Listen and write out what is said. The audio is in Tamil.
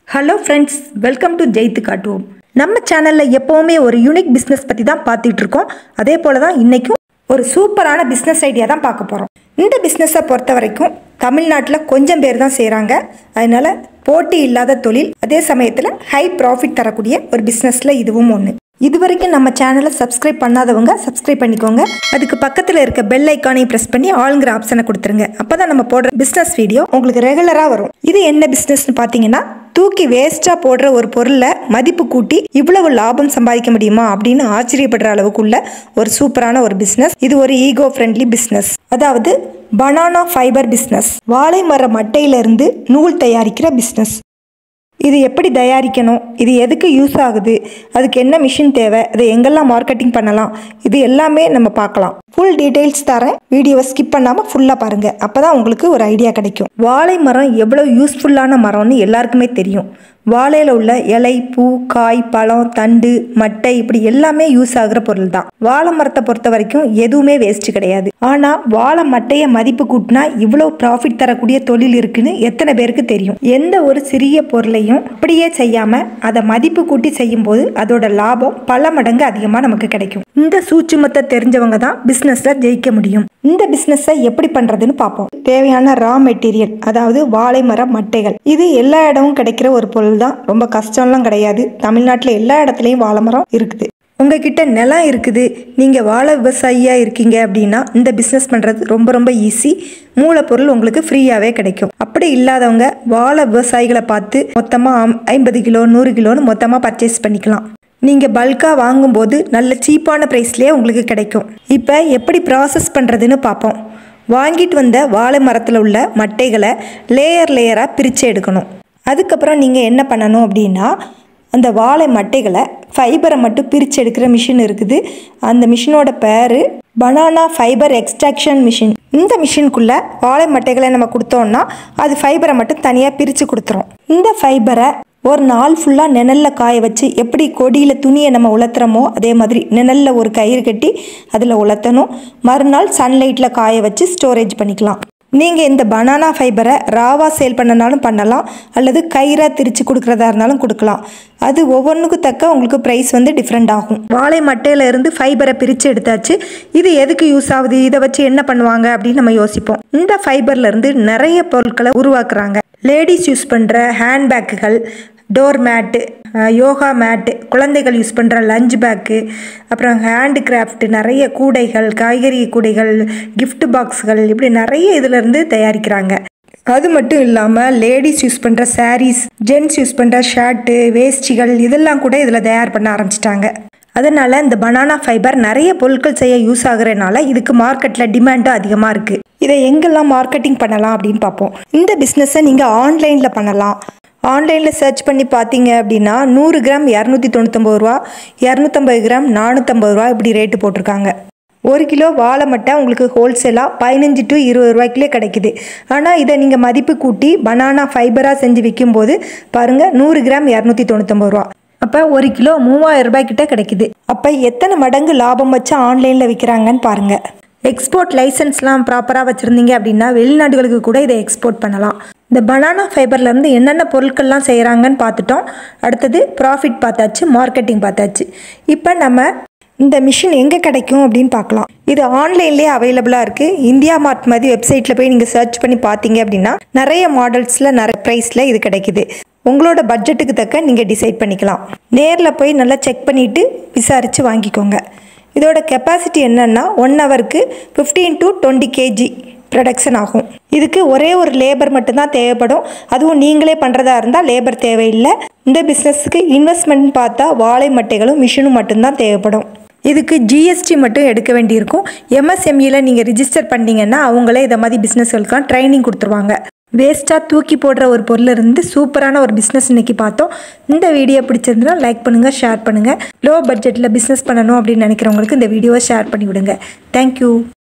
ஹலோ ஃப்ரெண்ட்ஸ் வெல்கம் டு ஜெயித்து காட்டுவோம் நம்ம சேனலில் எப்போவுமே ஒரு யூனிக் பிஸ்னஸ் பற்றி தான் பார்த்துட்டு இருக்கோம் அதே போல தான் இன்றைக்கும் ஒரு சூப்பரான பிஸ்னஸ் ஐடியா தான் பார்க்க போகிறோம் இந்த பிஸ்னஸை பொறுத்த வரைக்கும் தமிழ்நாட்டில் கொஞ்சம் பேர் தான் செய்கிறாங்க அதனால போட்டி இல்லாத தொழில் அதே சமயத்தில் ஹை ப்ராஃபிட் தரக்கூடிய ஒரு பிஸ்னஸில் இதுவும் ஒன்று இது வரைக்கும் நம்ம சேனலை சப்ஸ்கிரைப் பண்ணாதவங்க சப்ஸ்கிரைப் பண்ணிக்கோங்க அதுக்கு பக்கத்தில் இருக்க பெல் ஐக்கானையும் ப்ரெஸ் பண்ணி ஆளுங்கிற ஆப்ஷனை கொடுத்துருங்க அப்போ தான் நம்ம போடுற பிஸ்னஸ் வீடியோ உங்களுக்கு ரெகுலராக வரும் இது என்ன பிஸ்னஸ்னு பார்த்தீங்கன்னா தூக்கி வேஸ்ட்டாக போடுற ஒரு பொருளை மதிப்பு கூட்டி இவ்வளவு லாபம் சம்பாதிக்க முடியுமா அப்படின்னு ஆச்சரியப்படுற அளவுக்குள்ள ஒரு சூப்பரான ஒரு பிஸ்னஸ் இது ஒரு ஈகோ ஃப்ரெண்ட்லி பிஸ்னஸ் அதாவது பனானா ஃபைபர் பிஸ்னஸ் வாழை மர மட்டையிலிருந்து நூல் தயாரிக்கிற பிஸ்னஸ் இது எப்படி தயாரிக்கணும் இது எதுக்கு யூஸ் ஆகுது அதுக்கு என்ன மிஷின் தேவை அதை எங்கெல்லாம் மார்க்கெட்டிங் பண்ணலாம் இது எல்லாமே நம்ம பார்க்கலாம் ஃபுல் டீட்டெயில்ஸ் தரேன் வீடியோவை ஸ்கிப் பண்ணாமல் ஃபுல்லாக பாருங்கள் அப்போ தான் உங்களுக்கு ஒரு ஐடியா கிடைக்கும் வாழை மரம் எவ்வளோ யூஸ்ஃபுல்லான மரம்னு எல்லாருக்குமே தெரியும் வாழையில் உள்ள இலை பூ காய் பழம் தண்டு மட்டை இப்படி எல்லாமே யூஸ் ஆகுற பொருள் தான் வாழை மரத்தை பொறுத்த வரைக்கும் எதுவுமே வேஸ்ட் கிடையாது ஆனால் வாழை மட்டையை மதிப்பு கூட்டினா இவ்வளோ ப்ராஃபிட் தரக்கூடிய தொழில் இருக்குன்னு எத்தனை பேருக்கு தெரியும் எந்த ஒரு சிறிய பொருளையும் அப்படியே செய்யாம அதை மதிப்பு கூட்டி செய்யும் போது அதோட லாபம் பல மடங்கு அதிகமாக நமக்கு கிடைக்கும் இந்த சூட்சுமத்தை தெரிஞ்சவங்க தான் பிஸ்னஸ்ல ஜெயிக்க முடியும் இந்த பிஸ்னஸை எப்படி பண்றதுன்னு பார்ப்போம் தேவையான ரா மெட்டீரியல் அதாவது வாழை மர மட்டைகள் இது எல்லா இடமும் கிடைக்கிற ஒரு பொருள் தான் ரொம்ப கஷ்டம்லாம் கிடையாது தமிழ்நாட்டில் எல்லா இடத்துலையும் வாழை மரம் இருக்குது உங்ககிட்ட நிலம் இருக்குது நீங்கள் வாழை விவசாயியாக இருக்கீங்க அப்படின்னா இந்த பிஸ்னஸ் பண்ணுறது ரொம்ப ரொம்ப ஈஸி மூலப்பொருள் உங்களுக்கு ஃப்ரீயாகவே கிடைக்கும் அப்படி இல்லாதவங்க வாழை விவசாயிகளை பார்த்து மொத்தமாக ஐம்பது கிலோ நூறு கிலோன்னு மொத்தமாக பர்ச்சேஸ் பண்ணிக்கலாம் நீங்கள் பல்காக வாங்கும்போது நல்ல சீப்பான ப்ரைஸ்லேயே உங்களுக்கு கிடைக்கும் இப்போ எப்படி ப்ராசஸ் பண்ணுறதுன்னு பார்ப்போம் வாங்கிட்டு வந்த வாழை மரத்தில் உள்ள மட்டைகளை லேயர் லேயராக பிரித்து எடுக்கணும் அதுக்கப்புறம் நீங்கள் என்ன பண்ணணும் அப்படின்னா அந்த வாழை மட்டைகளை ஃபைபரை மட்டும் பிரித்து எடுக்கிற மிஷின் இருக்குது அந்த மிஷினோட பேர் பனானா ஃபைபர் எக்ஸ்ட்ராக்ஷன் மிஷின் இந்த மிஷினுக்குள்ளே வாழை மட்டைகளை நம்ம கொடுத்தோம்னா அது ஃபைபரை மட்டும் தனியாக பிரித்து கொடுத்துரும் இந்த ஃபைபரை ஒரு நாள் ஃபுல்லாக நிழலில் காய வச்சு எப்படி கொடியில் துணியை நம்ம உலர்த்துறோமோ அதே மாதிரி நிழலில் ஒரு கயிறு கட்டி அதில் உலர்த்தணும் மறுநாள் சன்லைட்டில் காய வச்சு ஸ்டோரேஜ் பண்ணிக்கலாம் நீங்கள் இந்த பனானா ஃபைபரை ராவாக சேல் பண்ணனாலும் பண்ணலாம் அல்லது கயிறாக திரிச்சு கொடுக்குறதா இருந்தாலும் கொடுக்கலாம் அது ஒவ்வொன்றுக்கும் தக்க உங்களுக்கு ப்ரைஸ் வந்து டிஃப்ரெண்ட் ஆகும் வாழை மட்டையில இருந்து ஃபைபரை பிரித்து எடுத்தாச்சு இது எதுக்கு யூஸ் ஆகுது இதை வச்சு என்ன பண்ணுவாங்க அப்படின்னு நம்ம யோசிப்போம் இந்த ஃபைபர்ல இருந்து நிறைய பொருட்களை உருவாக்குறாங்க லேடிஸ் யூஸ் பண்ணுற ஹேண்ட்பேக்குகள் டோர் மேட்டு யோகா மேட்டு குழந்தைகள் யூஸ் பண்ணுற லஞ்ச் பேக்கு அப்புறம் ஹேண்டு கிராஃப்ட் நிறைய கூடைகள் காய்கறி கூடைகள் gift பாக்ஸ்கள் இப்படி நிறைய இதிலிருந்து தயாரிக்கிறாங்க அது மட்டும் இல்லாமல் லேடிஸ் யூஸ் பண்ணுற சாரீஸ் ஜென்ஸ் யூஸ் பண்ணுற ஷர்ட்டு வேஷ்டிகள் இதெல்லாம் கூட இதில் தயார் பண்ண ஆரம்பிச்சிட்டாங்க அதனால் இந்த பனானா ஃபைபர் நிறைய பொருட்கள் செய்ய யூஸ் ஆகுறதுனால இதுக்கு மார்க்கெட்டில் டிமாண்டும் அதிகமாக இருக்குது இதை எங்கெல்லாம் மார்க்கெட்டிங் பண்ணலாம் அப்படின்னு பார்ப்போம் இந்த பிஸ்னஸை நீங்கள் ஆன்லைனில் பண்ணலாம் ஆன்லைனில் சர்ச் பண்ணி பார்த்தீங்க அப்படின்னா நூறு கிராம் இரநூத்தி தொண்ணூத்தொம்பது ரூபா இரநூத்தம்பது கிராம் நானூற்றம்பது ரூபா இப்படி ரேட்டு போட்டிருக்காங்க ஒரு கிலோ வாழை மட்டை உங்களுக்கு ஹோல்சேலாக பதினஞ்சு டு இருபது ரூபாய்க்குள்ளே கிடைக்குது ஆனால் இதை நீங்கள் மதிப்பு கூட்டி பனானா ஃபைபராக செஞ்சு விற்கும்போது பாருங்கள் நூறு கிராம் இரநூத்தி தொண்ணூத்தொம்பது ரூபா அப்போ ஒரு கிலோ மூவாயிரம் ரூபாய் கிட்ட கிடைக்குது அப்போ எத்தனை மடங்கு லாபம் வச்சு ஆன்லைனில் விற்கிறாங்கன்னு பாருங்கள் எக்ஸ்போர்ட் லைசன்ஸ்லாம் ப்ராப்பராக வச்சுருந்தீங்க அப்படின்னா வெளிநாடுகளுக்கு கூட இதை எக்ஸ்போர்ட் பண்ணலாம் இந்த பனானா ஃபைபர்லேருந்து என்னென்ன பொருட்கள்லாம் செய்கிறாங்கன்னு பார்த்துட்டோம் அடுத்தது ப்ராஃபிட் பார்த்தாச்சு மார்க்கெட்டிங் பார்த்தாச்சு இப்போ நம்ம இந்த மிஷின் எங்கே கிடைக்கும் அப்படின்னு பார்க்கலாம் இது ஆன்லைன்லேயே அவைலபிளாக இருக்குது இந்தியா மார்ட் மாதிரி வெப்சைட்டில் போய் நீங்கள் சர்ச் பண்ணி பார்த்தீங்க அப்படின்னா நிறைய மாடல்ஸில் நிறைய ப்ரைஸில் இது கிடைக்குது உங்களோட பட்ஜெட்டுக்கு தக்க நீங்கள் டிசைட் பண்ணிக்கலாம் நேரில் போய் நல்லா செக் பண்ணிவிட்டு விசாரித்து வாங்கிக்கோங்க இதோட கெப்பாசிட்டி என்னன்னா ஒன் ஹவருக்கு fifteen to twenty KG production ஆகும் இதுக்கு ஒரே ஒரு லேபர் மட்டும்தான் தேவைப்படும் அதுவும் நீங்களே பண்ணுறதா இருந்தால் லேபர் தேவையில்லை இந்த பிஸ்னஸுக்கு இன்வெஸ்ட்மெண்ட் பார்த்தா வாழை மட்டைகளும் மிஷினும் மட்டும்தான் தேவைப்படும் இதுக்கு ஜிஎஸ்டி மட்டும் எடுக்க வேண்டியிருக்கும் எம்எஸ்எம்இயில் நீங்கள் ரிஜிஸ்டர் பண்ணீங்கன்னா அவங்களே இதை மாதிரி பிஸ்னஸ்களுக்கெலாம் ட்ரைனிங் கொடுத்துருவாங்க வேஸ்ட்டாக தூக்கி போடுற ஒரு பொருள் இருந்து சூப்பரான ஒரு பிஸ்னஸ் இன்னைக்கு பார்த்தோம் இந்த வீடியோ பிடிச்சிருந்தா லைக் பண்ணுங்கள் ஷேர் பண்ணுங்கள் லோ பட்ஜெட்டில் பிஸ்னஸ் பண்ணணும் அப்படின்னு நினைக்கிறவங்களுக்கு இந்த வீடியோவை ஷேர் பண்ணி விடுங்க தேங்க்யூ